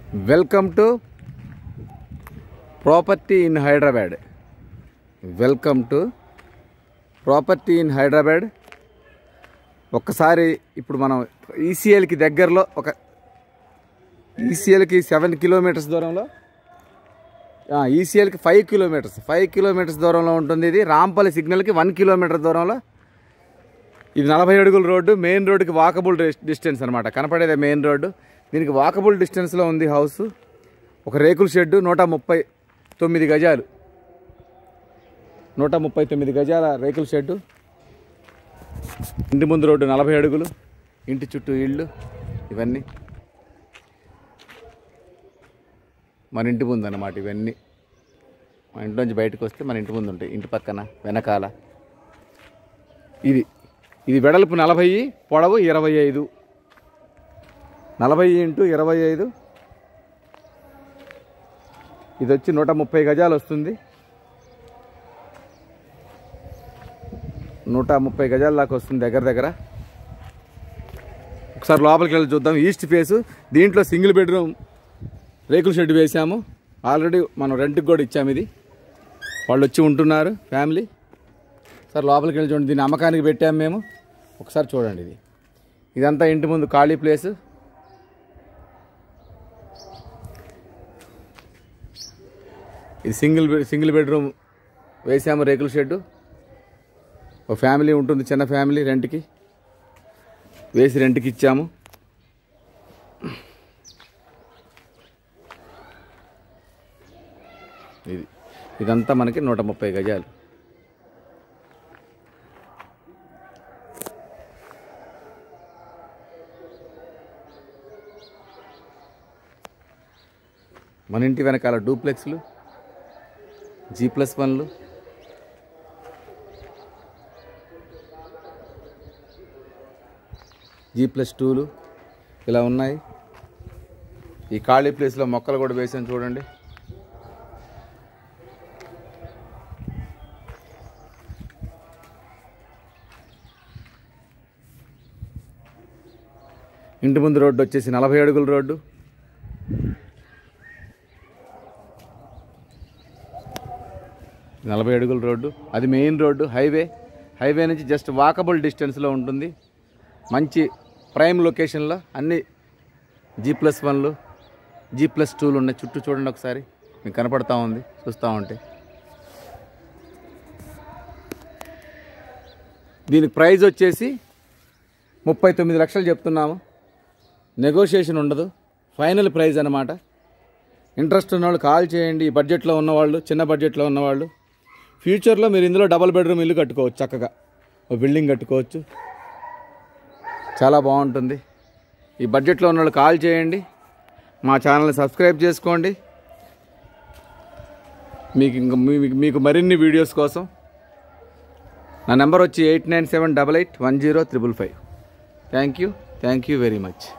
welcome to property in Hyderabad welcome to property in Hyderabad ఒక్కసారి ఇప్పుడు మనం ఈసీఎల్కి దగ్గరలో ఒక ఈసీఎల్కి సెవెన్ కిలోమీటర్స్ దూరంలో ఈసీఎల్కి ఫైవ్ కిలోమీటర్స్ ఫైవ్ కిలోమీటర్స్ దూరంలో ఉంటుంది ఇది రాంపల్లి సిగ్నల్కి వన్ కిలోమీటర్ దూరంలో ఇది నలభై అడుగుల రోడ్డు మెయిన్ రోడ్డుకి వాకబుల్ డిస్టెన్స్ అనమాట కనపడేదే మెయిన్ రోడ్డు దీనికి వాకబుల్ డిస్టెన్స్లో ఉంది హౌస్ ఒక రేకుల షెడ్డు నూట ముప్పై తొమ్మిది గజాలు నూట ముప్పై తొమ్మిది గజాల రేకుల షెడ్డు ఇంటి ముందు రోడ్డు నలభై అడుగులు ఇంటి చుట్టూ ఇళ్ళు ఇవన్నీ మన ఇంటి ముందు అన్నమాట ఇవన్నీ మన ఇంట్లోంచి బయటకు వస్తే మన ఇంటి ముందు ఉంటాయి ఇంటి పక్కన వెనకాల ఇది ఇది వెడల్పు నలభై పొడవు ఇరవై ఐదు నలభై ఇంటూ ఇరవై ఐదు ఇది వచ్చి నూట ముప్పై గజాలు వస్తుంది నూట ముప్పై గజాల దాకా వస్తుంది దగ్గర దగ్గర ఒకసారి లోపలికి వెళ్ళి చూద్దాం ఈస్ట్ ఫేసు దీంట్లో సింగిల్ బెడ్రూమ్ రేకుల షెడ్ వేసాము ఆల్రెడీ మనం రెంట్కి కూడా ఇచ్చాము ఇది వాళ్ళు వచ్చి ఉంటున్నారు ఫ్యామిలీ సార్ లోపలికి వెళ్ళి చూడండి దీన్ని అమ్మకానికి పెట్టాము మేము ఒకసారి చూడండి ఇది ఇదంతా ఇంటి ముందు ఖాళీ ప్లేస్ ఇది సింగిల్ బెడ్ సింగిల్ బెడ్రూమ్ వేసాము రేకుల షెడ్డు ఒక ఫ్యామిలీ ఉంటుంది చిన్న ఫ్యామిలీ రెంట్కి వేసి రెంట్కి ఇచ్చాము ఇది ఇదంతా మనకి నూట ముప్పై గజాలు మన ఇంటి వెనకాల డూప్లెక్స్లు జీ ప్లస్ వన్లు జీ ప్లస్ టూలు ఇలా ఉన్నాయి ఈ ఖాళీ ప్లేస్లో మొక్కలు కూడా వేసాను చూడండి ఇంటి ముందు రోడ్డు వచ్చేసి నలభై అడుగుల రోడ్డు నలభై అడుగుల రోడ్డు అది మెయిన్ రోడ్డు హైవే హైవే నుంచి జస్ట్ వాకబుల్ డిస్టెన్స్లో ఉంటుంది మంచి ప్రైమ్ లొకేషన్లో అన్ని జీ ప్లస్ వన్లు జీ ప్లస్ టూలు ఉన్నాయి చుట్టూ చూడండి ఒకసారి మీకు కనపడతా ఉంది చూస్తూ ఉంటే దీనికి ప్రైజ్ వచ్చేసి ముప్పై తొమ్మిది లక్షలు చెప్తున్నాము నెగోషియేషన్ ఉండదు ఫైనల్ ప్రైజ్ అనమాట ఇంట్రెస్ట్ ఉన్నవాళ్ళు కాల్ చేయండి ఈ బడ్జెట్లో ఉన్నవాళ్ళు చిన్న బడ్జెట్లో ఉన్నవాళ్ళు ఫ్యూచర్లో మీరు ఇందులో డబల్ బెడ్రూమ్ ఇల్లు కట్టుకోవచ్చు చక్కగా ఒక బిల్డింగ్ కట్టుకోవచ్చు చాలా బాగుంటుంది ఈ బడ్జెట్లో ఉన్న వాళ్ళు కాల్ చేయండి మా ఛానల్ని సబ్స్క్రైబ్ చేసుకోండి మీకు ఇంక మీ- మీకు మరిన్ని వీడియోస్ కోసం నా నెంబర్ వచ్చి eight nine seven double eight one zero triple five thank you thank you very much